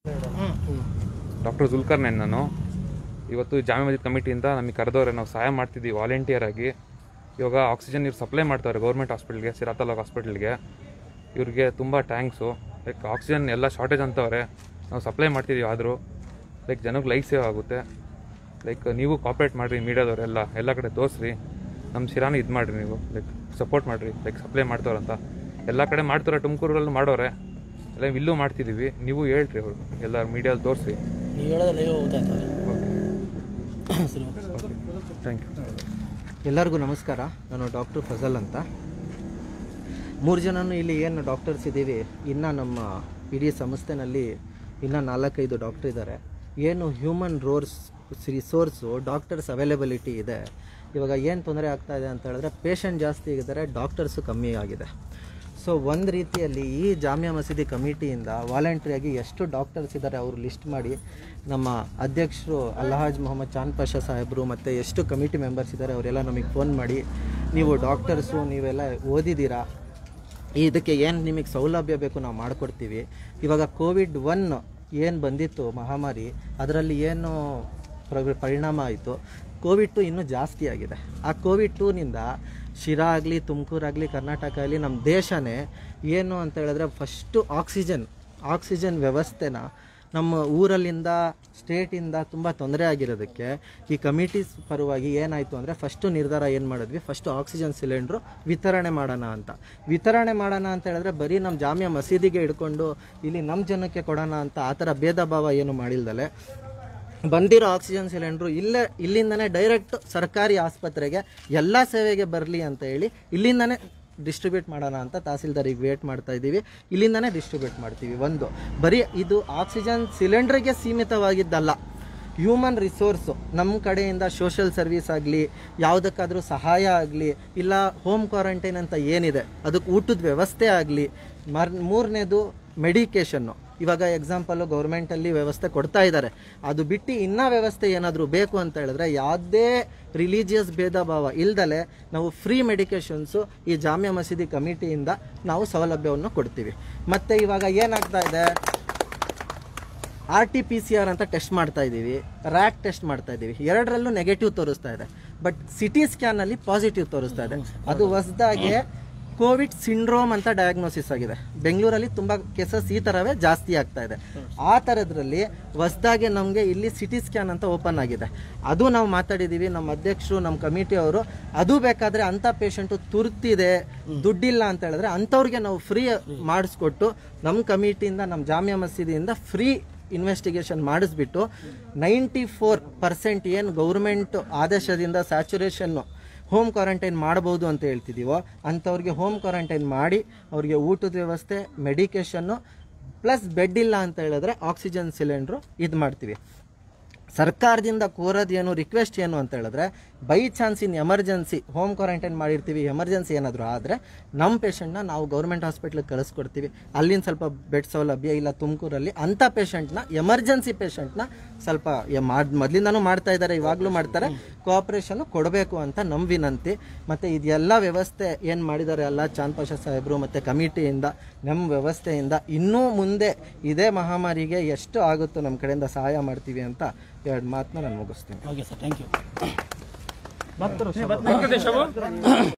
doctor ಜುಲ್ಕರ್ nine ನಾನು ಇವತ್ತು ಜಾಮಿ ಮಸ್ಜಿದ್ ಕಮಿಟಿಯಿಂದ ನಮಗೆ ಕರೆದವ್ರೆ ನಾವು ಸಹಾಯ ಮಾಡ್ತಿದ್ದೀವಿ ವಾಲಂಟಿಯರ್ ಆಗಿ ಇವಾಗ ಆಕ್ಸಿಜನ್ ಇವ್ರು ಸಪ್ಲೈ ಮಾಡ್ತಾರೆ ಗೌರ್ಮೆಂಟ್ ಹಾಸ್ಪಿಟ್ಲ್ಗೆ ಸಿರಾತಲಾಗ್ ಹಾಸ್ಪಿಟ್ಲ್ಗೆ ಇವ್ರಿಗೆ ತುಂಬ ಟ್ಯಾಂಕ್ಸು ಲೈಕ್ ಆಕ್ಸಿಜನ್ ಎಲ್ಲ ಶಾರ್ಟೇಜ್ ಅಂತವ್ರೆ ನಾವು ಸಪ್ಲೈ ಮಾಡ್ತಿದ್ದೀವಿ ಆದರೂ ಲೈಕ್ ಜನಕ್ಕೆ ಲೈಫ್ ಸೇವ್ ಆಗುತ್ತೆ ಲೈಕ್ ನೀವು ಕಾಪ್ರೇಟ್ ಮಾಡಿರಿ ಮೀಡಿಯಾದವರೆಲ್ಲ ಎಲ್ಲ ಕಡೆ ತೋರಿಸ್ರಿ ನಮ್ಮ ಶಿರಾನ ಇದು ಮಾಡಿರಿ ನೀವು ಲೈಕ್ ಸಪೋರ್ಟ್ ಮಾಡಿರಿ ಲೈಕ್ ಸಪ್ಲೈ ಮಾಡ್ತಾವ್ರಂತ ಎಲ್ಲ ಕಡೆ ಮಾಡ್ತಾರೆ ತುಮಕೂರಲ್ಲೂ ಮಾಡೋರೆ ಎಲ್ಲ ಇಲ್ಲೂ ಮಾಡ್ತಿದ್ದೀವಿ ನೀವು ಹೇಳ್ರಿ ಅವರು ಎಲ್ಲ ಮೀಡಿಯಲ್ಲಿ ತೋರಿಸಿ ನೀವು ಹೇಳೋದು ಲೈವ್ ಹೋಗ್ತಾ ಇರ್ತವೆ ಓಕೆ ಸರಿ ಥ್ಯಾಂಕ್ ಯು ಎಲ್ಲರಿಗೂ ನಮಸ್ಕಾರ ನಾನು ಡಾಕ್ಟರ್ ಫಜಲ್ ಅಂತ ಮೂರು ಜನನು ಇಲ್ಲಿ ಏನು ಡಾಕ್ಟರ್ಸ್ ಇದ್ದೀವಿ ಇನ್ನು ನಮ್ಮ ಇಡೀ ಸಂಸ್ಥೆನಲ್ಲಿ ಇನ್ನು ನಾಲ್ಕೈದು ಡಾಕ್ಟರ್ ಇದ್ದಾರೆ ಏನು ಹ್ಯೂಮನ್ ರೋರ್ಸ್ ರಿಸೋರ್ಸು ಡಾಕ್ಟರ್ಸ್ ಅವೈಲಬಿಲಿಟಿ ಇದೆ ಇವಾಗ ಏನು ತೊಂದರೆ ಆಗ್ತಾ ಇದೆ ಅಂತ ಹೇಳಿದ್ರೆ ಪೇಷಂಟ್ ಜಾಸ್ತಿ ಆಗಿದ್ದಾರೆ ಡಾಕ್ಟರ್ಸು ಕಮ್ಮಿ ಆಗಿದೆ ಸೊ ಒಂದು ರೀತಿಯಲ್ಲಿ ಈ ಜಾಮಿಯಾ ಮಸೀದಿ ಕಮಿಟಿಯಿಂದ ವಾಲಂಟ್ರಿಯಾಗಿ ಎಷ್ಟು ಡಾಕ್ಟರ್ಸ್ ಇದ್ದಾರೆ ಅವರು ಲಿಸ್ಟ್ ಮಾಡಿ ನಮ್ಮ ಅಧ್ಯಕ್ಷರು ಅಲ್ಹಾಜ್ ಮೊಹಮ್ಮದ್ ಚಾಂದ್ ಪಾಷಾ ಸಾಹೇಬರು ಮತ್ತು ಎಷ್ಟು ಕಮಿಟಿ ಮೆಂಬರ್ಸ್ ಇದ್ದಾರೆ ಅವರೆಲ್ಲ ನಮಗೆ ಫೋನ್ ಮಾಡಿ ನೀವು ಡಾಕ್ಟರ್ಸು ನೀವೆಲ್ಲ ಓದಿದ್ದೀರಾ ಇದಕ್ಕೆ ಏನು ನಿಮಗೆ ಸೌಲಭ್ಯ ಬೇಕು ನಾವು ಮಾಡಿಕೊಡ್ತೀವಿ ಇವಾಗ ಕೋವಿಡ್ ಒನ್ ಏನು ಬಂದಿತ್ತು ಮಹಾಮಾರಿ ಅದರಲ್ಲಿ ಏನು ಪ್ರ- ಪರಿಣಾಮ ಆಯಿತು ಕೋವಿಡ್ ಟು ಇನ್ನೂ ಜಾಸ್ತಿ ಆಗಿದೆ ಆ ಕೋವಿಡ್ ಟೂನಿಂದ ಶಿರಾ ಆಗಲಿ ತುಮಕೂರಾಗಲಿ ಕರ್ನಾಟಕ ಆಗಲಿ ನಮ್ಮ ದೇಶನೇ ಏನು ಅಂತ ಹೇಳಿದ್ರೆ ಫಸ್ಟು ಆಕ್ಸಿಜನ್ ಆಕ್ಸಿಜನ್ ವ್ಯವಸ್ಥೆನ ನಮ್ಮ ಊರಲ್ಲಿಂದ ಸ್ಟೇಟಿಂದ ತುಂಬ ತೊಂದರೆ ಆಗಿರೋದಕ್ಕೆ ಈ ಕಮಿಟೀಸ್ ಪರವಾಗಿ ಏನಾಯಿತು ಅಂದರೆ ಫಸ್ಟು ನಿರ್ಧಾರ ಏನು ಮಾಡಿದ್ವಿ ಫಸ್ಟು ಆಕ್ಸಿಜನ್ ಸಿಲಿಂಡ್ರು ವಿತರಣೆ ಮಾಡೋಣ ಅಂತ ವಿತರಣೆ ಮಾಡೋಣ ಅಂತ ಹೇಳಿದ್ರೆ ಬರೀ ನಮ್ಮ ಜಾಮಿಯಾ ಮಸೀದಿಗೆ ಹಿಡ್ಕೊಂಡು ಇಲ್ಲಿ ನಮ್ಮ ಜನಕ್ಕೆ ಕೊಡೋಣ ಅಂತ ಆ ಥರ ಭೇದ ಭಾವ ಏನು ಮಾಡಿಲ್ದಲೆ ಬಂದಿರೋ ಆಕ್ಸಿಜನ್ ಸಿಲಿಂಡ್ರು ಇಲ್ಲೇ ಇಲ್ಲಿಂದನೇ ಡೈರೆಕ್ಟ್ ಸರ್ಕಾರಿ ಆಸ್ಪತ್ರೆಗೆ ಎಲ್ಲ ಸೇವೆಗೆ ಬರಲಿ ಅಂತ ಹೇಳಿ ಇಲ್ಲಿಂದನೇ ಡಿಸ್ಟ್ರಿಬ್ಯೂಟ್ ಮಾಡೋಣ ಅಂತ ತಹಸೀಲ್ದಾರಿಗೆ ವೇಟ್ ಮಾಡ್ತಾ ಇದ್ದೀವಿ ಇಲ್ಲಿಂದನೇ ಡಿಸ್ಟ್ರಿಬ್ಯೂಟ್ ಮಾಡ್ತೀವಿ ಒಂದು ಬರೀ ಇದು ಆಕ್ಸಿಜನ್ ಸಿಲಿಂಡ್ರಿಗೆ ಸೀಮಿತವಾಗಿದ್ದಲ್ಲ ಹ್ಯೂಮನ್ ರಿಸೋರ್ಸು ನಮ್ಮ ಕಡೆಯಿಂದ ಸೋಷಿಯಲ್ ಸರ್ವಿಸ್ ಆಗಲಿ ಯಾವುದಕ್ಕಾದರೂ ಸಹಾಯ ಆಗಲಿ ಇಲ್ಲ ಹೋಮ್ ಕ್ವಾರಂಟೈನ್ ಅಂತ ಏನಿದೆ ಅದಕ್ಕೆ ಊಟದ ವ್ಯವಸ್ಥೆ ಆಗಲಿ ಮರ್ ಮೂರನೇದು ಮೆಡಿಕೇಷನ್ನು ಇವಾಗ ಎಕ್ಸಾಂಪಲು ಗೌರ್ಮೆಂಟಲ್ಲಿ ವ್ಯವಸ್ಥೆ ಕೊಡ್ತಾ ಇದ್ದಾರೆ ಅದು ಬಿಟ್ಟು ಇನ್ನೂ ವ್ಯವಸ್ಥೆ ಏನಾದರೂ ಬೇಕು ಅಂತ ಹೇಳಿದ್ರೆ ಯಾವುದೇ ರಿಲಿಜಿಯಸ್ ಭೇದ ಭಾವ ಇಲ್ದಲೆ ನಾವು ಫ್ರೀ ಮೆಡಿಕೇಷನ್ಸು ಈ ಜಾಮಿಯಾ ಮಸೀದಿ ಕಮಿಟಿಯಿಂದ ನಾವು ಸೌಲಭ್ಯವನ್ನು ಕೊಡ್ತೀವಿ ಮತ್ತು ಇವಾಗ ಏನಾಗ್ತಾ ಇದೆ R T P C R ಅಂತ ಟೆಸ್ಟ್ ಮಾಡ್ತಾ ಇದ್ದೀವಿ ರ್ಯಾಟ್ ಟೆಸ್ಟ್ ಮಾಡ್ತಾ ಇದ್ದೀವಿ ಎರಡರಲ್ಲೂ ನೆಗೆಟಿವ್ ತೋರಿಸ್ತಾ ಇದೆ ಬಟ್ ಸಿಟಿ ಸ್ಕ್ಯಾನಲ್ಲಿ ಪಾಸಿಟಿವ್ ತೋರಿಸ್ತಾ ಇದೆ ಅದು ಹೊಸದಾಗಿ ಕೋವಿಡ್ ಸಿಂಡ್ರೋಮ್ ಅಂತ ಡಯಾಗ್ನೋಸಿಸ್ ಆಗಿದೆ ಬೆಂಗಳೂರಲ್ಲಿ ತುಂಬ ಕೇಸಸ್ ಈ ಥರವೇ ಜಾಸ್ತಿ ಆಗ್ತಾ ಇದೆ ಆ ಥರದ್ರಲ್ಲಿ ಹೊಸದಾಗಿ ನಮಗೆ ಇಲ್ಲಿ ಸಿಟಿ ಸ್ಕ್ಯಾನ್ ಅಂತ ಓಪನ್ ಆಗಿದೆ ಅದು ನಾವು ಮಾತಾಡಿದ್ದೀವಿ ನಮ್ಮ ಅಧ್ಯಕ್ಷರು ನಮ್ಮ ಕಮಿಟಿ ಅವರು ಅದು ಬೇಕಾದರೆ ಅಂಥ ಪೇಷಂಟು ತುರ್ತಿದೆ ದುಡ್ಡಿಲ್ಲ ಅಂತ ಹೇಳಿದ್ರೆ ಅಂಥವ್ರಿಗೆ ನಾವು ಫ್ರೀ ಮಾಡಿಸ್ಕೊಟ್ಟು ನಮ್ಮ ಕಮಿಟಿಯಿಂದ ನಮ್ಮ ಜಾಮಿಯಾ ಮಸೀದಿಯಿಂದ ಫ್ರೀ ಇನ್ವೆಸ್ಟಿಗೇಷನ್ ಮಾಡಿಸ್ಬಿಟ್ಟು ನೈಂಟಿ ಫೋರ್ ಪರ್ಸೆಂಟ್ ಏನು ಗೌರ್ಮೆಂಟ್ ಆದೇಶದಿಂದ ಸ್ಯಾಚುರೇಷನ್ನು ಹೋಮ್ ಕ್ವಾರಂಟೈನ್ ಮಾಡ್ಬೋದು ಅಂತ ಹೇಳ್ತಿದ್ದೀವೋ ಅಂಥವ್ರಿಗೆ ಹೋಮ್ ಕ್ವಾರಂಟೈನ್ ಮಾಡಿ ಅವ್ರಿಗೆ ಊಟದ ವ್ಯವಸ್ಥೆ ಮೆಡಿಕೇಷನ್ನು ಪ್ಲಸ್ ಬೆಡ್ ಇಲ್ಲ ಅಂತ ಹೇಳಿದ್ರೆ ಆಕ್ಸಿಜನ್ ಸಿಲಿಂಡ್ರು ಇದು ಮಾಡ್ತೀವಿ ಸರ್ಕಾರದಿಂದ ಕೋರೋದೇನು ರಿಕ್ವೆಸ್ಟ್ ಏನು ಅಂತ ಹೇಳಿದ್ರೆ by chance in emergency home quarantine ಮಾಡಿರ್ತೀವಿ ಎಮರ್ಜೆನ್ಸಿ ಏನಾದರೂ ಆದರೆ ನಮ್ಮ ಪೇಷಂಟ್ನ ನಾವು ಗೌರ್ಮೆಂಟ್ ಹಾಸ್ಪಿಟ್ಲಿಗೆ ಕಳಿಸ್ಕೊಡ್ತೀವಿ ಅಲ್ಲಿನ ಸ್ವಲ್ಪ ಬೆಡ್ ಸೌಲಭ್ಯ ಇಲ್ಲ ತುಮಕೂರಲ್ಲಿ ಅಂಥ ಪೇಷಂಟ್ನ ಎಮರ್ಜೆನ್ಸಿ ಪೇಷಂಟ್ನ ಸ್ವಲ್ಪ ಎ- ಮಾಡ್ ಮೊದಲಿಂದನೂ ಮಾಡ್ತಾ ಇದ್ದಾರೆ ಇವಾಗಲೂ ಮಾಡ್ತಾರೆ ಕೋಆಪ್ರೇಷನ್ ಕೊಡಬೇಕು ಅಂತ ನಮ್ಮ ವಿನಂತಿ ಮತ್ತು ಇದೆಲ್ಲ ವ್ಯವಸ್ಥೆ ಏನು ಮಾಡಿದ್ದಾರೆ ಎಲ್ಲ ಚಾಂದ್ ಪಾಷಾ ಸಾಹೇಬರು ಮತ್ತು ಕಮಿಟಿಯಿಂದ ನಮ್ಮ ವ್ಯವಸ್ಥೆಯಿಂದ ಇನ್ನೂ ಮುಂದೆ ಇದೇ ಮಹಾಮಾರಿಗೆ ಎಷ್ಟು ಆಗುತ್ತೋ ನಮ್ಮ ಕಡೆಯಿಂದ ಸಹಾಯ ಮಾಡ್ತೀವಿ ಅಂತ ಎರಡು ಮಾತನ್ನ ನಾನು ಮುಗಿಸ್ತೀನಿ ಓಕೆ ಸರ್ ಥ್ಯಾಂಕ್ ಯು